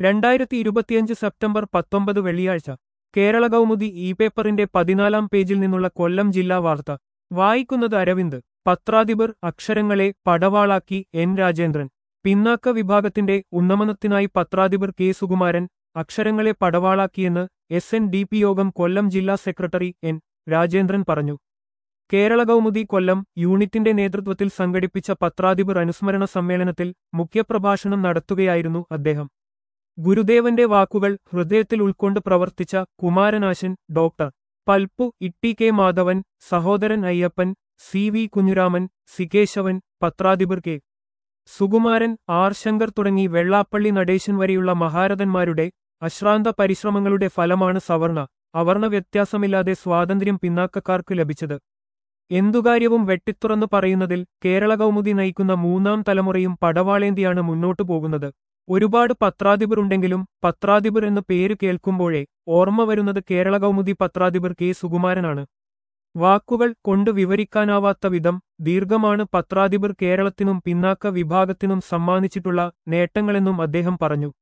രണ്ടായിരത്തി ഇരുപത്തിയഞ്ച് സെപ്റ്റംബർ പത്തൊമ്പത് വെള്ളിയാഴ്ച കേരള കൗമുദി ഇ പേപ്പറിന്റെ പതിനാലാം പേജിൽ നിന്നുള്ള കൊല്ലം ജില്ലാ വാർത്ത വായിക്കുന്നത് അരവിന്ദ് പത്രാധിപർ അക്ഷരങ്ങളെ പടവാളാക്കി എൻ രാജേന്ദ്രൻ പിന്നാക്ക വിഭാഗത്തിന്റെ ഉന്നമനത്തിനായി പത്രാധിപർ കെ സുകുമാരൻ അക്ഷരങ്ങളെ പടവാളാക്കിയെന്ന് എസ് എൻ ഡി പി യോഗം കൊല്ലം ജില്ലാ സെക്രട്ടറി എൻ രാജേന്ദ്രൻ പറഞ്ഞു കേരള കൗമുദി കൊല്ലം യൂണിറ്റിന്റെ നേതൃത്വത്തിൽ സംഘടിപ്പിച്ച പത്രാധിപർ അനുസ്മരണ സമ്മേളനത്തിൽ മുഖ്യപ്രഭാഷണം നടത്തുകയായിരുന്നു അദ്ദേഹം ഗുരുദേവന്റെ വാക്കുകൾ ഹൃദയത്തിൽ ഉൾക്കൊണ്ട് പ്രവർത്തിച്ച Kumaranasan doctor Palpu Itty K Madhavan Sahodaran Ayyappan C V Kunhiraman C Kesavan പത്രാധിപർ കെ സുകുമാരൻ ആർ ശങ്കർ തുടങ്ങി വെള്ളാപ്പള്ളി നടേശൻ വരെയുള്ള മഹാരഥന്മാരുടെ അശ്രാന്ത പരിശ്രമങ്ങളുടെ ഫലമാണ് സവർണ അവർണ വ്യത്യാസമില്ലാതെ സ്വാതന്ത്ര്യം പിന്നാക്കക്കാർക്ക് ലഭിച്ചത് എന്തുകാര്യവും വെട്ടിത്തുറന്നു പറയുന്നതിൽ കേരള കൗമുദി നയിക്കുന്ന മൂന്നാം തലമുറയും പടവാളേന്തിയാണ് മുന്നോട്ടു പോകുന്നത് ഒരുപാട് പത്രാധിപർ ഉണ്ടെങ്കിലും പത്രാധിപർ എന്ന പേര് കേൾക്കുമ്പോഴേ ഓർമ്മ വരുന്നത് കേരള കൗമുദി പത്രാധിപർ കെ സുകുമാരനാണ് വാക്കുകൾ കൊണ്ട് വിവരിക്കാനാവാത്ത വിധം ദീർഘമാണ് പത്രാധിപർ കേരളത്തിനും പിന്നാക്ക വിഭാഗത്തിനും സമ്മാനിച്ചിട്ടുള്ള നേട്ടങ്ങളെന്നും അദ്ദേഹം പറഞ്ഞു